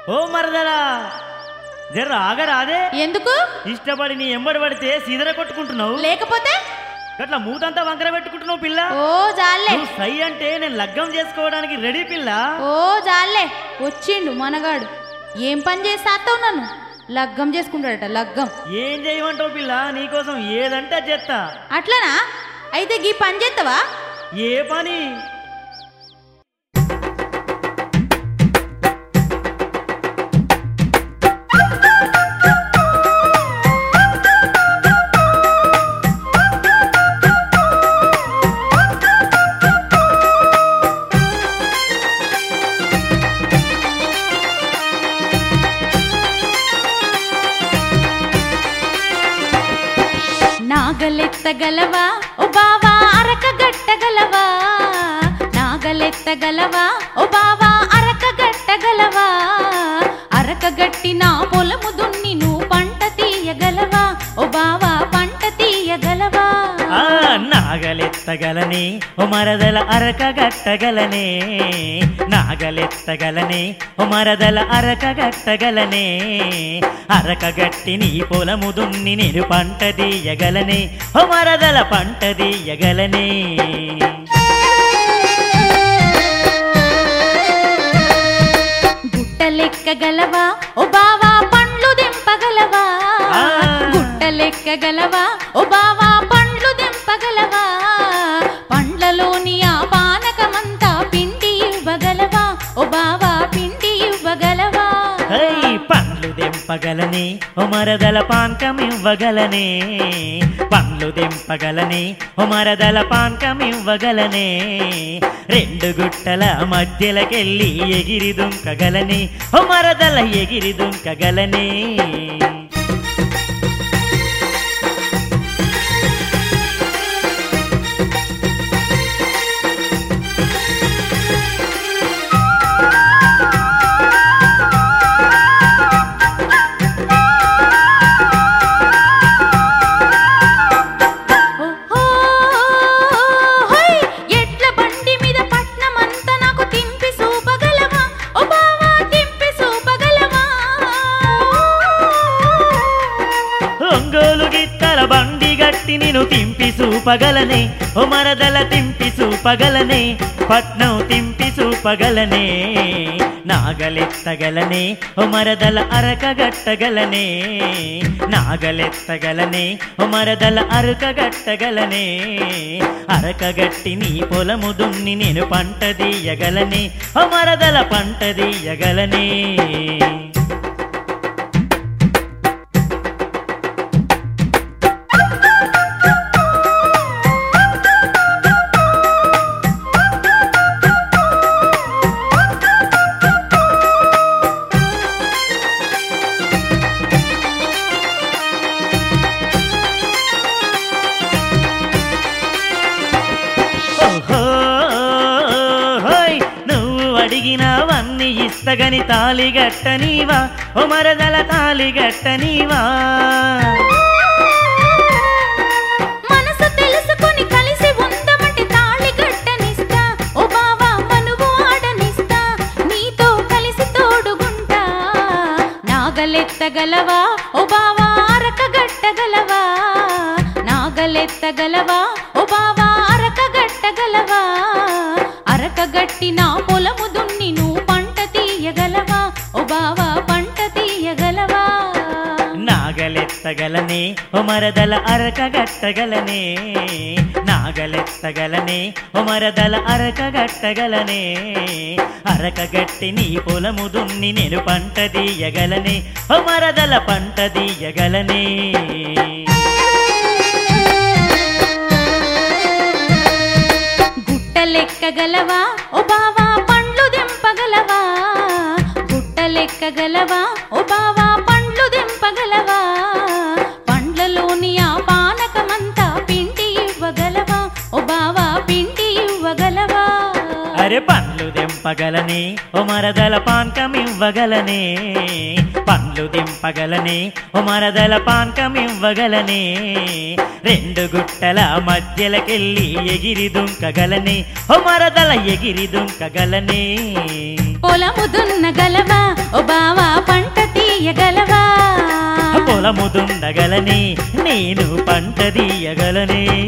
ఓ మరదలా జర ఆగరాదే ఎందుకు ఇష్టపడి నీ ఎంబడి పడితే సీదర కొట్టుకుంటున్నావు లేకపోతే అట్లా మూతంతా వంకర పెట్టుకుంటున్నావు పిల్ల ఓ జాలే నువ్వు సై అంటే నేను లగ్గం చేసుకోవడానికి రెడీ పిల్ల ఓ జాలే వచ్చిండు మనగాడు ఏం పని చేస్తావు నన్ను లగ్గం చేసుకుంటాడట లగ్గం ఏం చేయమంటావు పిల్ల నీకోసం ఏదంటే అది చేస్తా అట్లనా అయితే గీ పని చేస్తావా ఏ పని నాగలెత్తగలవా ఓ బావా అరక గట్టగలవా నాగలెత్తగలవా ఓ బావా అరక గట్టగలవా అరక గట్టి నా పొలము దున్ని నువ్వు పంట తీయగలవా ఓ బావా పంట తీయగలవా ఆ నాగలెత్తగలనే ఓ మరదల అరక గట్టగలనే నాగలెత్తగలనే ఓ మరదల అరక గట్టగలనే అరక గట్టి నీ పొలము దున్ని నేను పంట తీయగలనే ఓ మరదల పంట తీయగలనే గుట్టలెక్కగలవా ఓ బావా పండ్లు దింపగలవా ఆ. గుట్టలెక్కగలవా ఓ బావా పండ్లు దింపగలవా పండ్లలోని ఆ పానకమంతా పిండి ఇవ్వగలవా ఓ బావా పిండి ఇవ్వగలవా హై పండ్లు దెంపగలనే ఓ మరదల పానకం ఇవ్వగలనే పండ్లు దెంపగలనే ఓ మరదల పానకం ఇవ్వగలనే రెండు గుట్టల మధ్యలకెళ్ళి ఎగిరి దుంకగలనే ఓ మరదల ఎగిరి దుంకగలనే ఓహో, హోయ్, ఎడ్ల బండి మీద పట్నమంతా నాకు తింపి చూపగలవా ఓ బావా తింపి చూపగలవా ఒంగోలు గిత్తల బండి గట్టి నేను తింపి చూపగలనే ఓ మరదల తింపి చూపగలనే పట్నం తింపి చూపగలనే నాగలెత్తగలనే ఓ మరదల అరక గట్టగలనే నాగలెత్తగలనే ఓ మరదల అరక గట్టగలనే అరక గట్టి నీ పొలము దున్ని నేను పంట తీయగలనే ఓ మరదల పంట తీయగలనే ఓహో, హోయ్, నువ్వు అడిగినవన్నీ ఇస్తగని తాలి గట్టనీవా ఓ మరదల తాలి గట్టనీవా మనసు తెలుసుకొని కలిసి ఉందమంటే తాళి కట్టనిస్తా ఓ బావా మనువు ఆడనిస్తా నీతో కలిసి తోడుగుంటా నాగలెత్తగలవా ఓ బావా అరక గట్టగలవా నాగలెత్తగలవా ఓ బావా అరక గట్టగలవా అరక గట్టి నా పొలము దున్ని నువ్వు పంట తీయగలవా ఓ బావా పంట తీయగలవా నాగలెత్తగలనే ఓ మరదల అరక గట్టగలనే నాగలెత్తగలనే ఓ మరదల అరక గట్టగలనే అరక గట్టి నీ పొలము దున్ని నేను పంట తీయగలనే ఓ మరదల పంట తీయగలనే గుట్టలెక్కగలవా ఓ బావా పండ్లు దింపగలవా గుట్టలెక్కగలవా ఓ బావా పండ్లు దింపగలవా పండ్లలోని ఆ పానకమంతా పిండి ఇవ్వగలవా ఓ బావా పిండి ఇవ్వగలవా అరే పండ్లు దెంపగలనే ఓ మరదల పానకం ఇవ్వగలనే పండ్లు దింపగలనే ఓ మరదల పానకం ఇవ్వగలనే రెండు గుట్టల మధ్యలకెళ్ళి ఎగిరి దుంకగలనే ఓ మరదల ఎగిరి దుంకగలనే పొలము దున్నగలవా ఓ బావా పంట తీయగలవా పొలము దున్నగలనే నేను పంట తీయగలనే